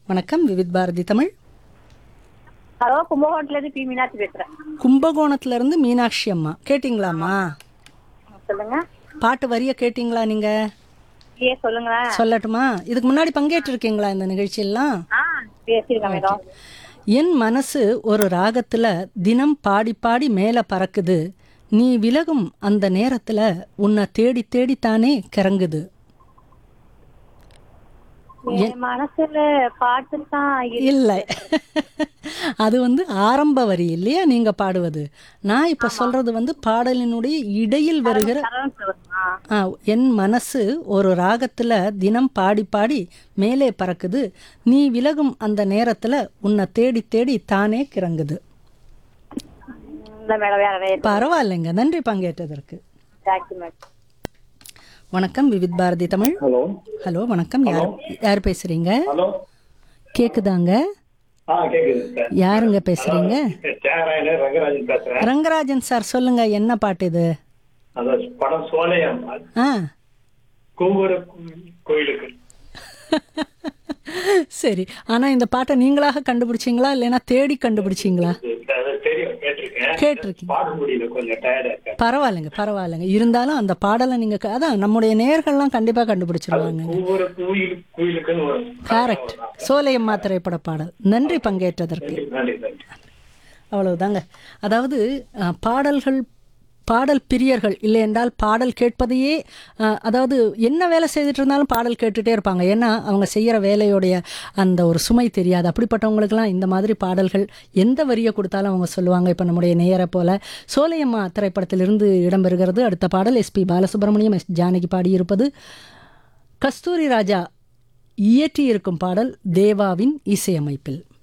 வணக்கம் விவித் பாரதி தமிழ் ஹலோ கும்பகோணத்துல இருந்து பி மீனாட்சி பேசுறேன் கும்பகோணத்துல இருந்து மீனாட்சி அம்மா கேட்டிங்களாம்மா சொல்லுங்க பாட்டு வரிய கேட்டிங்களா நீங்க ஏ சொல்லுங்க சொல்லட்டுமா இதுக்கு முன்னாடி பங்கேற்றிருக்கீங்களா இந்த நிகழ்ச்சியெல்லாம் ஆ பேசிருக்கேன் மேடம் என் மனசு ஒரு ராகத்துல தினம் பாடி பாடி மேல பறக்குது நீ விலகும் அந்த நேரத்துல உன்னை தேடி தேடித்தானே கிறங்குது என் மனசுல பாட்டு தான் இல்லை அது வந்து ஆரம்ப வரி இல்லையா நீங்க பாடுவது நான் இப்ப சொல்றது வந்து பாடலினுடைய இடையில் வருகிற ஆ, என் மனசு ஒரு ராகத்துல தினம் பாடி பாடி மேலே பறக்குது நீ விலகும் அந்த நேரத்துல உன்னை தேடி தேடி தானே கிறங்குது இல்ல மேடம் வேற வேற பரவாயில்லைங்க நன்றி பங்கேற்றதற்கு தேங்க்யூ மேடம் வணக்கம் விவித் பாரதி தமிழ் ஹலோ ஹலோ வணக்கம் யார் யார் பேசுறீங்க ஹலோ கேக்குதாங்க ஆ கேக்குது சார் யாருங்க பேசுறீங்க தியாகராயன் ரங்கராஜன் பேசுறேன் ரங்கராஜன் சார் சொல்லுங்க என்ன பாட்டு இது அந்த படம் சோலையம் ஆ கூவுற கோயிலுக்கு சரி ஆனா இந்த பாட்டை நீங்களாக கண்டுபிடிச்சீங்களா இல்லைன்னா தேடி கண்டுபிடிச்சீங்களா அது தெரியும் கேட்டிருக்கேன் கேட்டிருக்கீங்க பாட முடியல கொஞ்சம் டயர்டா இருக்கேன் பரவாயில்லைங்க பரவாயில்லைங்க இருந்தாலும் அந்த பாடலை நீங்க க- அதான் நம்முடைய நேயர்கள்லாம் கண்டிப்பா கண்டுபிடிச்சிருவாங்க கூவுற கோயில் கோயிலுக்குன்னு வரும் கரெக்ட் சோலையம்மா திரைப்பட பாடல் நன்றி பங்கேற்றதற்கு நன்றி நன்றி அவ்வளவுதாங்க அதாவது அஹ், பாடல்கள் பாடல் பிரியர்கள் இல்லை என்றால் பாடல் கேட்பதையே அஹ், அதாவது என்ன வேலை செய்துட்டு இருந்தாலும் பாடல் கேட்டுட்டே இருப்பாங்க ஏன்னா அவங்க செய்கிற வேலையோடைய அந்த ஒரு சுமை தெரியாது அப்படிப்பட்டவங்களுக்கெல்லாம் இந்த மாதிரி பாடல்கள் எந்த வரியை கொடுத்தாலும் அவங்க சொல்லுவாங்க இப்போ நம்முடைய நேயரை போல சோலையம்மா திரைப்படத்திலிருந்து இடம்பெறுகிறது அடுத்த பாடல் எஸ்பி பாலசுப்ரமணியம் எஸ் ஜானகி பாடியிருப்பது கஸ்தூரி ராஜா இயற்றியிருக்கும் பாடல் தேவாவின் இசையமைப்பில்